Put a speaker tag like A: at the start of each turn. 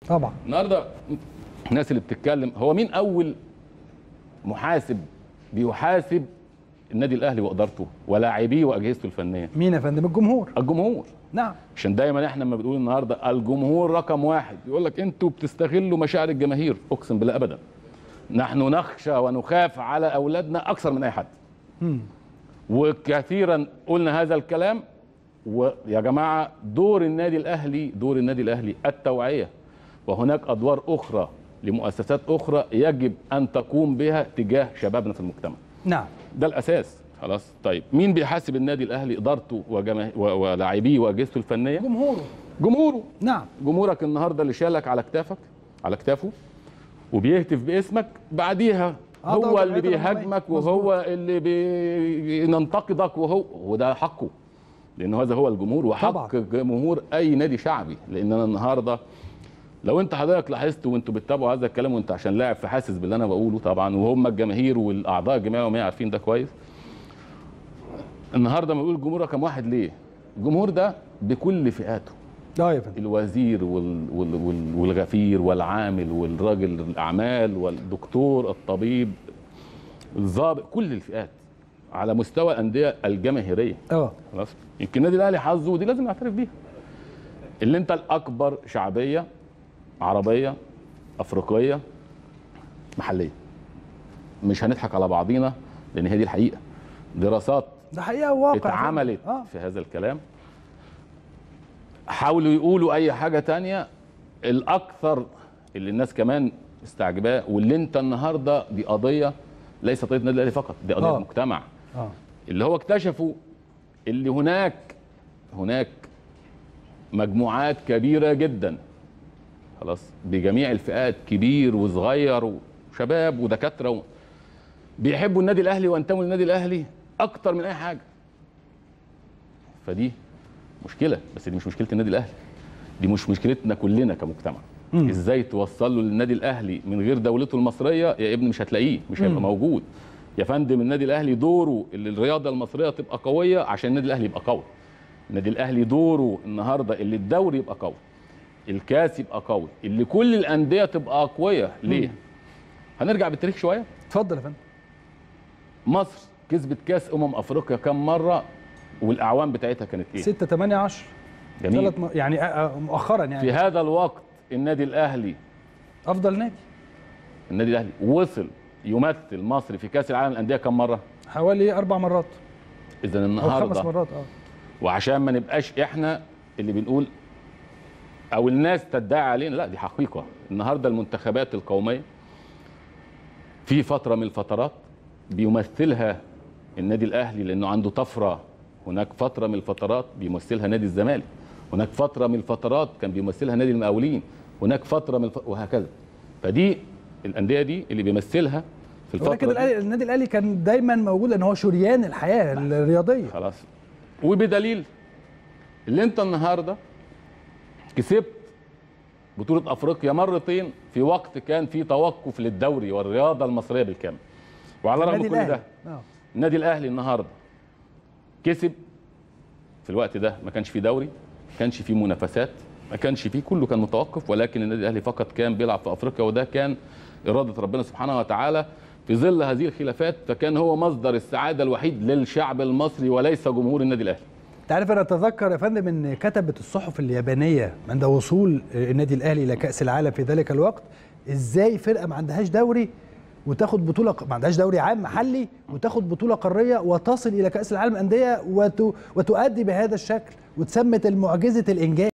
A: طبعا
B: النهارده الناس اللي بتتكلم هو مين اول محاسب بيحاسب النادي الاهلي وادارته ولاعبيه واجهزته الفنيه
A: مين يا فندم الجمهور
B: الجمهور
A: نعم
B: عشان دايما احنا لما بنقول النهارده الجمهور رقم واحد يقول لك انتوا بتستغلوا مشاعر الجماهير اقسم بالله ابدا نحن نخشى ونخاف على اولادنا اكثر من اي حد
A: مم.
B: وكثيرا قلنا هذا الكلام ويا جماعه دور النادي الاهلي دور النادي الاهلي التوعيه وهناك ادوار اخرى لمؤسسات اخرى يجب ان تقوم بها تجاه شبابنا في المجتمع
A: نعم
B: ده الاساس خلاص طيب مين بيحاسب النادي الاهلي ادارته وجماه... و- ولاعبيه واجهزته الفنيه
A: جمهوره
B: جمهوره
A: نعم
B: جمهورك النهارده اللي شالك على كتافك على كتافه وبيهتف باسمك بعديها
A: آه، ده
B: هو اللي
A: جمعية العمومية.
B: بيهاجمك وهو اللي بينتقدك وهو وده حقه لان هذا هو الجمهور وحق
A: طبعاً.
B: جمهور اي نادي شعبي لان انا النهارده لو انت حضرتك لاحظت وانتوا بتتابعوا هذا الكلام وانت عشان لاعب فحاسس باللي انا بقوله طبعا وهم الجماهير والاعضاء الجمعيه العموميه عارفين ده كويس النهارده ما بنقول جمهور رقم واحد ليه؟ الجمهور ده بكل فئاته
A: اه يا فندم
B: الوزير وال وال وال والغفير والعامل والراجل الاعمال والدكتور الطبيب الضابط كل الفئات على مستوى الانديه الجماهيريه
A: اه
B: خلاص يمكن النادي الاهلي حظه ودي لازم نعترف بيها اللي انت الاكبر شعبيه عربيه افريقيه محليه مش هنضحك على بعضينا لان هي دي الحقيقه دراسات
A: ده حقيقه وواقع يا فندم.
B: اتعملت
A: اه
B: في هذا الكلام حاولوا يقولوا اي حاجه تانية الاكثر اللي الناس كمان استعجباه واللي انت النهارده دي قضيه ليست قضيه النادي الاهلي فقط دي قضيه
A: آه.
B: مجتمع
A: اه
B: اللي هو اكتشفوا اللي هناك هناك مجموعات كبيره جدا خلاص بجميع الفئات كبير وصغير وشباب ودكاتره و... بيحبوا النادي الاهلي وينتموا للنادي الاهلي اكتر من اي حاجه فدي مشكله بس دي مش مشكله النادي الاهلي دي مش مشكلتنا كلنا كمجتمع
A: مم.
B: ازاي توصل له للنادي الاهلي من غير دولته المصريه يا ابني مش هتلاقيه مش هيبقى
A: مم.
B: موجود يا فندم النادي الاهلي دوره اللي الرياضه المصريه تبقى قويه عشان النادي الاهلي يبقى قوي النادي الاهلي دوره النهارده اللي الدوري يبقى قوي الكاس يبقى قوي اللي كل الانديه تبقى قويه ليه هنرجع بالتاريخ شويه
A: اتفضل يا فندم
B: مصر كسبت كاس امم افريقيا كم مره والاعوام بتاعتها كانت ايه
A: 6 8 10
B: جميل
A: ثلاث م... يعني آه، آه، مؤخرا يعني
B: في هذا الوقت النادي الاهلي
A: افضل نادي
B: النادي الاهلي وصل يمثل مصر في كاس العالم للانديه كم مره
A: حوالي اربع مرات
B: اذا
A: او خمس
B: النهارده
A: مرات اه
B: وعشان ما نبقاش احنا اللي بنقول او الناس تدعي علينا لا دي حقيقه النهارده المنتخبات القوميه في فتره من الفترات بيمثلها النادي الاهلي لانه عنده طفره هناك فتره من الفترات بيمثلها نادي الزمالك هناك فتره من الفترات كان بيمثلها نادي المقاولين هناك فتره من الف... وهكذا فدي الانديه دي اللي بيمثلها في الفتره
A: ولكن
B: دي.
A: الأهلي- النادي الاهلي كان دايما موجود ان هو شريان الحياه الرياضيه
B: خلاص وبدليل اللي انت النهارده كسبت بطولة افريقيا مرتين في وقت كان في توقف للدوري والرياضة المصرية بالكامل وعلى رغم
A: النادي
B: كل
A: الاهلي
B: ده
A: آه.
B: النادي الاهلي النهارده كسب في الوقت ده ما كانش فيه دوري ما كانش فيه منافسات ما كانش فيه كله كان متوقف ولكن النادي الاهلي فقط كان بيلعب في افريقيا وده كان اراده ربنا سبحانه وتعالى في ظل هذه الخلافات فكان هو مصدر السعاده الوحيد للشعب المصري وليس جمهور النادي الاهلي
A: انت عارف انا اتذكر يا فندم ان كتبت الصحف اليابانيه عند وصول النادي الاهلي الى كاس العالم في ذلك الوقت ازاي فرقه ما عندهاش دوري وتاخد بطوله ما عندهاش دوري عام محلي وتاخد بطوله قاريه وتصل الى كاس العالم للانديه وت... وتؤدي بهذا الشكل وتسمت المعجزه الانجاز